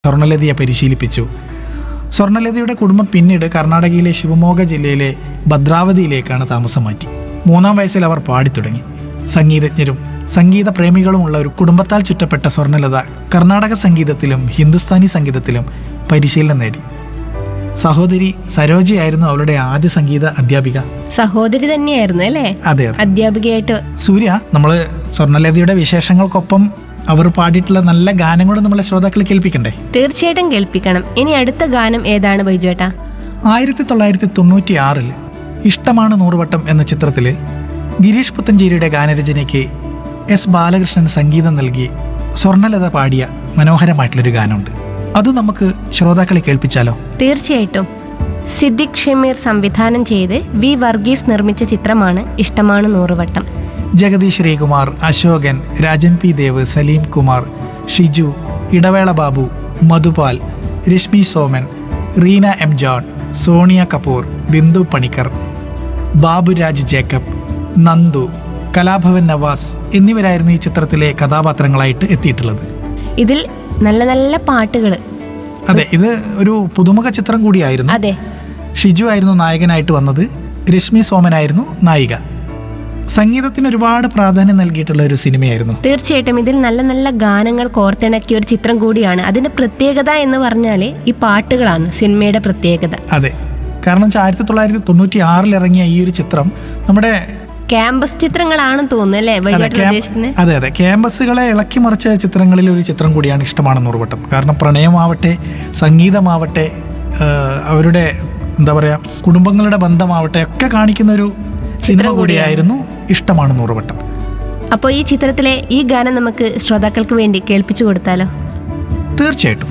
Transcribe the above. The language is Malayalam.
സ്വർണ്ണലതയെ പരിശീലിപ്പിച്ചു സ്വർണ്ണലതയുടെ കുടുംബം പിന്നീട് കർണാടകയിലെ ശിവമോഗ ജില്ലയിലെ ഭദ്രാവതിയിലേക്കാണ് താമസം മാറ്റി മൂന്നാം വയസ്സിൽ അവർ പാടിത്തുടങ്ങി സംഗീതജ്ഞരും സംഗീത പ്രേമികളുമുള്ള ഒരു കുടുംബത്താൽ ചുറ്റപ്പെട്ട സ്വർണ്ണലത കർണാടക സംഗീതത്തിലും ഹിന്ദുസ്ഥാനി സംഗീതത്തിലും പരിശീലനം നേടി സഹോദരി സരോജയായിരുന്നു അവളുടെ ആദ്യ സംഗീത അധ്യാപിക സഹോദരി തന്നെയായിരുന്നു അല്ലേ അതെ അതെ അധ്യാപികയായിട്ട് സൂര്യ നമ്മൾ സ്വർണ്ണലതയുടെ വിശേഷങ്ങൾക്കൊപ്പം അവർ പാടിയിട്ടുള്ള നല്ല ഗാനങ്ങളും നമ്മളെ ശ്രോതാക്കളെ കേൾപ്പിക്കണ്ടേ തീർച്ചയായിട്ടും കേൾപ്പിക്കണം ഇനി അടുത്ത ഗാനം ഏതാണ് ബൈജുവേട്ടാ ആയിരത്തി തൊള്ളായിരത്തി തൊണ്ണൂറ്റി ആറിൽ ഇഷ്ടമാണ് നൂറുവട്ടം എന്ന ചിത്രത്തിൽ ഗിരീഷ് പുത്തഞ്ചേരിയുടെ ഗാനരചനയ്ക്ക് എസ് ബാലകൃഷ്ണൻ സംഗീതം നൽകി സ്വർണ്ണലത പാടിയ മനോഹരമായിട്ടുള്ളൊരു ഗാനമുണ്ട് അത് നമുക്ക് ശ്രോതാക്കളെ കേൾപ്പിച്ചാലോ തീർച്ചയായിട്ടും സിദ്ദിഖ് ഷമീർ സംവിധാനം ചെയ്ത് വി വർഗീസ് നിർമ്മിച്ച ചിത്രമാണ് Ishtamanu Nooruvattam Jagadish Sreekumar Ashokan Rajan P Dev Saleem Kumar Shiju Idavela Babu Madhupal Reshmi Soman Reena M John Sonia Kapoor Bindu Panicker Baburaj Jacob Nandu Kalabhavan Navas എന്നിവരായിരുന്നു ഈ ചിത്രത്തിലെ കഥാപാത്രങ്ങളായിട്ട് എത്തിയിട്ടുള്ളത് ഇതിൽ നല്ല നല്ല പാട്ടുകൾ അതെ ഇത് ഒരു പുതുമുഖ ചിത്രം കൂടിയായിരുന്നു അതെ ഷിജു ആയിരുന്നു നായകനായിട്ട് വന്നത് രശ്മി സോമനായിരുന്നു നായിക സംഗീതത്തിന് ഒരുപാട് പ്രാധാന്യം നൽകിയിട്ടുള്ള ഒരു സിനിമയായിരുന്നു തീർച്ചയായിട്ടും ഇതിൽ നല്ല നല്ല ഗാനങ്ങൾ കോർത്തിണക്കിയ ഒരു ചിത്രം കൂടിയാണ് അതിന്റെ പ്രത്യേകത എന്ന് പറഞ്ഞാൽ ഈ പാട്ടുകളാണ് സിനിമയുടെ പ്രത്യേകത അതെ കാരണം വെച്ചാൽ ആയിരത്തി തൊള്ളായിരത്തി തൊണ്ണൂറ്റി ആറിൽ ഇറങ്ങിയ ഈ ഒരു ചിത്രം നമ്മുടെ ക്യാമ്പസ് ചിത്രങ്ങളാണെന്ന് തോന്നുന്നു അല്ലേ അതെ, ബൈജുവേട്ടൻ ക്യാം- ഉദ്ദേശിക്കുന്നത് അതെ അതെ ക്യാമ്പസുകളെ ഇളക്കി മറിച്ച ചിത്രങ്ങളിൽ ഒരു ചിത്രം കൂടിയാണ് ഇഷ്ടമാണ് നൂറുവട്ടം കാരണം പ്രണയമാവട്ടെ സംഗീതമാവട്ടെ ആ, അവരുടെ എന്താ പറയുക കുടുംബങ്ങളുടെ ബന്ധമാവട്ടെ ഒക്കെ കാണിക്കുന്ന ഒരു സിനിമ കൂടിയായിരുന്നു ഇഷ്ടമാണ് നൂറുവട്ടം അപ്പോൾ ഈ ചിത്രത്തിലെ ഈ ഗാനം നമുക്ക് ശ്രോതാക്കൾക്ക് വേണ്ടി കേൾപ്പിച്ചു കൊടുത്താലോ തീർച്ചയായിട്ടും